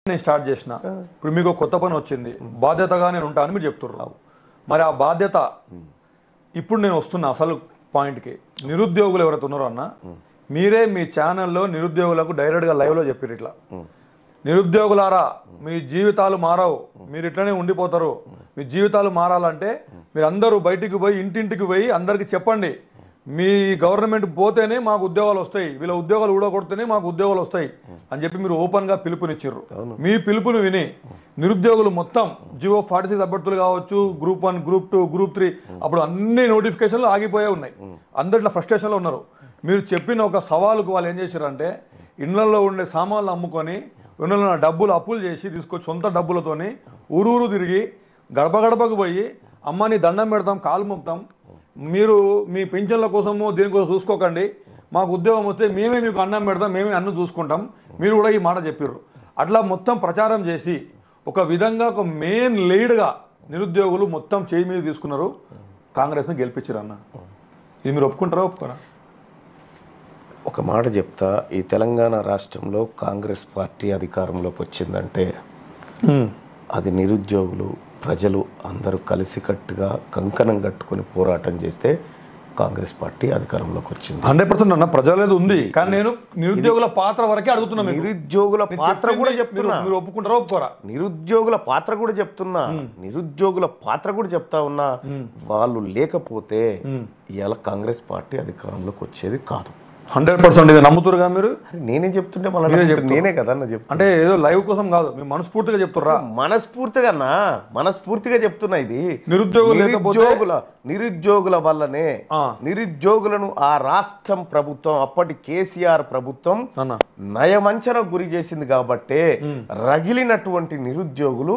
నేను స్టార్ట్ చేసిన ఇప్పుడు మీకు ఒక కొత్త పని వచ్చింది బాధ్యతగా నేను ఉంటానని మీరు చెప్తున్నారు మరి ఆ బాధ్యత ఇప్పుడు నేను వస్తున్నా అసలు పాయింట్కి నిరుద్యోగులు ఎవరైతే ఉన్నారో అన్న మీరే మీ ఛానల్లో నిరుద్యోగులకు డైరెక్ట్గా లైవ్లో చెప్పారు ఇట్లా నిరుద్యోగులారా మీ జీవితాలు మారవు మీరు ఇట్లనే ఉండిపోతారు మీ జీవితాలు మారాలంటే మీరు అందరూ బయటికి పోయి ఇంటింటికి పోయి అందరికి చెప్పండి మీ గవర్నమెంట్ పోతేనే మాకు ఉద్యోగాలు వస్తాయి వీళ్ళ ఉద్యోగాలు ఊడగొడితేనే మాకు ఉద్యోగాలు వస్తాయి అని చెప్పి మీరు ఓపెన్గా పిలుపునిచ్చారు మీ పిలుపుని విని నిరుద్యోగులు మొత్తం జియో ఫార్టీ సిక్స్ అభ్యర్థులు కావచ్చు group one group two group three అప్పుడు అన్ని నోటిఫికేషన్లు ఆగిపోయే ఉన్నాయి అందరిలో ఫ్రస్ట్రేషన్లో ఉన్నారు మీరు చెప్పిన ఒక సవాలుకు వాళ్ళు ఏం చేశారంటే ఇళ్లలో ఉండే సామాన్లు అమ్ముకొని ఇళ్లలో ఉన్న డబ్బులు అప్పులు చేసి తీసుకొచ్చి సొంత డబ్బులతోని ఊరూరు తిరిగి గడప గడపకు పోయి అమ్మ నీ దండం పెడతాం కాలు మొక్తాం మీరు మీ పింఛన్ల కోసము దీనికోసం చూసుకోకండి మాకు ఉద్యోగం వస్తే మేమే మీకు అన్నం పెడతాం మేమే అన్నం చూసుకుంటాం మీరు కూడా ఈ మాట చెప్పారు అట్లా మొత్తం ప్రచారం చేసి ఒక విధంగా ఒక మెయిన్ లీడ్గా నిరుద్యోగులు మొత్తం చేయి మీద తీసుకున్నారు కాంగ్రెస్ని గెలిపించారు అన్న ఇది మీరు ఒప్పుకుంటారా ఒప్పుకోరా ఒక మాట చెప్తా ఈ తెలంగాణ రాష్ట్రంలో కాంగ్రెస్ పార్టీ అధికారంలోకి వచ్చిందంటే అది నిరుద్యోగులు ప్రజలు అందరూ కలిసికట్టుగా కంకణం కట్టుకొని పోరాటం చేస్తే కాంగ్రెస్ పార్టీ అధికారంలోకి వచ్చింది హండ్రెడ్ పర్సెంట్ అన్న ప్రజలేదు ఉంది కానీ నేను నిరుద్యోగుల పాత్ర వరకే అడుగుతున్నా మీకు. నిరుద్యోగుల నేను పాత్ర కూడా చెప్పింది చెప్తున్నా మీరు- మీరు ఒప్పుకుంటారా ఒప్పుకోరా నిరుద్యోగుల పాత్ర కూడా చెప్తున్నా నిరుద్యోగుల పాత్ర కూడా చెప్తా ఉన్నా వాళ్ళు లేకపోతే ఇవాళ కాంగ్రెస్ పార్టీ అధికారంలోకి వచ్చేది కాదు హండ్రెడ్ పర్సెంట్ ఇది నమ్ముతురుగా మీరు అరే నేనే చెప్తుంటే మళ్ళీ నేనే కదా అన్న చెప్తున్నా అంటే ఏదో లైవ్ కోసం కాదు మీరు మనస్ఫూర్తిగా చెప్తుర్రా మనస్ఫూర్తిగా అన్నా మనస్ఫూర్తిగా చెప్తున్నా ఇది నిరుద్యోగులు లేకపోతే నిరుద్యోగుల నిరుద్యోగుల వల్లనే ఆ. నిరుద్యోగులను ఆ రాష్ట్రం ప్రభుత్వం అప్పటి కేసీఆర్ ప్రభుత్వం అన్న నయవంచనకు గురి చేసింది కాబట్టే రగిలినటువంటి నిరుద్యోగులు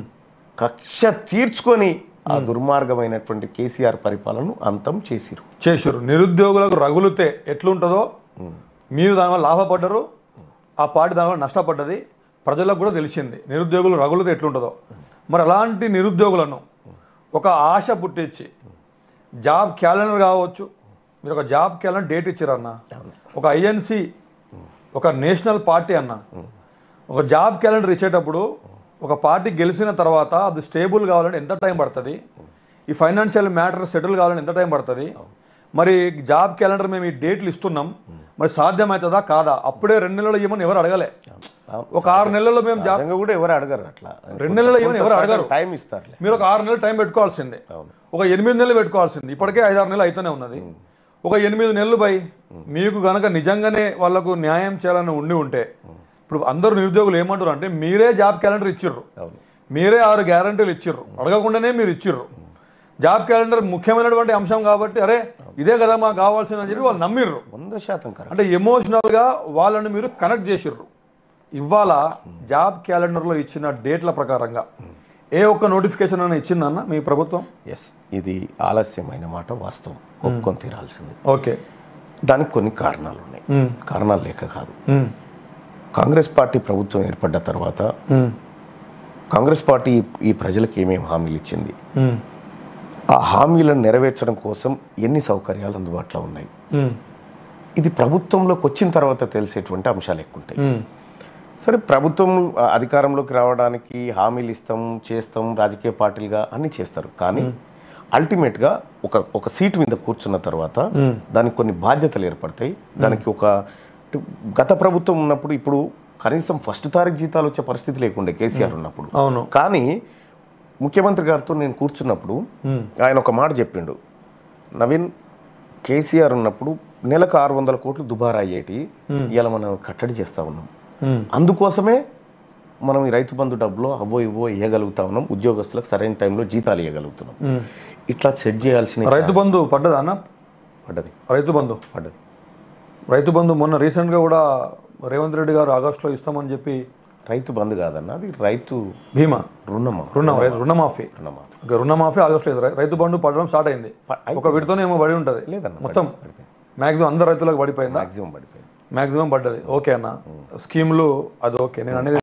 కక్ష తీర్చుకొని ఆ దుర్మార్గమైనటువంటి కేసీఆర్ పరిపాలనను అంతం చేసిరు చేసారు నిరుద్యోగులకు రగులుతే ఎట్లుంటుందో మీరు దానివల్ల లాభపడ్డరు ఆ పార్టీ దానివల్ల నష్టపడ్డది ప్రజలకు కూడా తెలిసింది నిరుద్యోగులు రగులుతే ఎట్లుంటుందో మరి అలాంటి నిరుద్యోగులను ఒక ఆశ పుట్టించి జాబ్ క్యాలెండర్ కావచ్చు మీరు ఒక జాబ్ క్యాలెండర్ డేట్ ఇచ్చారన్న ఒక ఐఎన్సి ఒక నేషనల్ పార్టీ అన్న ఒక జాబ్ క్యాలెండర్ ఇచ్చేటప్పుడు ఒక పార్టీ గెలిచిన తర్వాత అది స్టేబుల్ కావాలంటే ఎంత టైం పడుతుంది ఈ ఫైనాన్షియల్ మ్యాటర్ సెటిల్ కావాలంటే ఎంత టైం పడుతుంది మరి జాబ్ క్యాలెండర్ మేము ఈ డేట్లు ఇస్తున్నాం మరి సాధ్యమవుతుందా కాదా అప్పుడే రెండు నెలలు ఇవ్వమని ఎవరు అడగలే ఒక ఆరు నెలల్లో మేము జాబ్ నిజంగా కూడా ఎవరు అడగరు అట్లా రెండు నెలలు ఇవ్వని ఎవరు అడగరు టైం ఇస్తారులే మీరు ఒక ఆరు నెలలు టైం పెట్టుకోవాల్సిందే అవును. ఒక ఎనిమిది నెలలు పెట్టుకోవాల్సింది ఇప్పటికే ఐదు ఆరు నెలలు అయితేనే ఉన్నది ఒక ఎనిమిది నెలలు బై మీకు గనక నిజంగానే వాళ్ళకు న్యాయం చేయాలని ఉండి ఉంటే ఇప్పుడు అందరూ నిరుద్యోగులు ఏమంటారు అంటే మీరే జాబ్ క్యాలెండర్ ఇచ్చిర్రు అవును మీరే ఆరు గ్యారంటీలు ఇచ్చిర్రు అడగకుండానే మీరు ఇచ్చిర్రు జాబ్ క్యాలెండర్ ముఖ్యమైనటువంటి అంశం కాబట్టి అరే ఇదే కదా మాకు కావాల్సిందని చెప్పి వాళ్ళు నమ్మిర్రు వంద శాతం కరెక్ట్ అంటే ఎమోషనల్గా వాళ్ళని మీరు కనెక్ట్ చేసిర్రు ఇవాళ జాబ్ క్యాలెండర్లో ఇచ్చిన డేట్ల ప్రకారంగా ఏ ఒక్క నోటిఫికేషన్ అయినా ఇచ్చిందన్న మీ ప్రభుత్వం ఎస్ ఇది ఆలస్యమైన మాట వాస్తవం ఒప్పుకొని తీరాల్సింది ఓకే దానికి కొన్ని కారణాలు ఉన్నాయి మ్మ్. కారణాలు లేక కాదు మ్మ్. కాంగ్రెస్ పార్టీ ప్రభుత్వం ఏర్పడ్డ తర్వాత మ్మ్. కాంగ్రెస్ పార్టీ ఈ ప్రజలకు ఏమేమి హామీలు ఇచ్చింది మ్మ్. ఆ హామీలను నెరవేర్చడం కోసం ఎన్ని సౌకర్యాలు అందుబాటులో ఉన్నాయి మ్మ్. ఇది ప్రభుత్వంలోకి వచ్చిన తర్వాత తెలిసేటువంటి అంశాలు ఎక్కువ ఉంటాయి మ్మ్. సరే ప్రభుత్వం ఆ, అధికారంలోకి రావడానికి హామీలు ఇస్తాం చేస్తాం రాజకీయ పార్టీలుగా అన్ని చేస్తారు కానీ అల్టిమేట్గా ఒక ఒక సీటు మీద కూర్చున్న తర్వాత దానికి కొన్ని బాధ్యతలు ఏర్పడతాయి దానికి ఒక గత ప్రభుత్వం ఉన్నప్పుడు ఇప్పుడు కనీసం ఫస్ట్ తారీఖు జీతాలు వచ్చే పరిస్థితి లేకుండే కేసీఆర్ ఉన్నప్పుడు అవును కానీ ముఖ్యమంత్రి గారితో నేను కూర్చున్నప్పుడు మ్మ్. ఆయన ఒక మాట చెప్పిండు నవీన్ కేసీఆర్ ఉన్నప్పుడు నెలకు ఆరు వందల కోట్లు దుబారా అయ్యేటి ఇలా మనం కట్టడి చేస్తా ఉన్నాం మ్మ్. అందుకోసమే మనం ఈ రైతు బంధు డబ్బులో అవో ఇవో ఇవ్వగలుగుతా ఉన్నాం ఉద్యోగస్తులకు సరైన టైంలో జీతాలు ఇవ్వగలుగుతున్నాం మ్మ్. ఇట్లా సెట్ చేయాల్సిన రైతు బంధు పడ్డదా అన్న పడ్డది రైతు బంధు పడ్డది రైతు బంధు మొన్న రీసెంట్గా కూడా రేవంత్ రెడ్డి గారు ఆగస్టులో ఇస్తామని చెప్పి రైతు బంధు కాదన్న అది రైతు భీమా రుణమా రుణం రైతు రుణమాఫీ రుణమా ఓకే, రుణమాఫీ ఆగస్టులో ఇది. రై- రైతు బంధు పడడం స్టార్ట్ అయింది ప- ఒక విడతనే ఏమో పడి ఉంటుంది లేదన్న మొత్తం పడిపోయింది మ్యాక్సిమం అందరు రైతులకు పడిపోయిందా మాక్సిమం పడిపోయింది మ్యాక్సిమం పడ్డది ఓకే అన్న స్కీమ్లు అది ఓకే నేను అనేది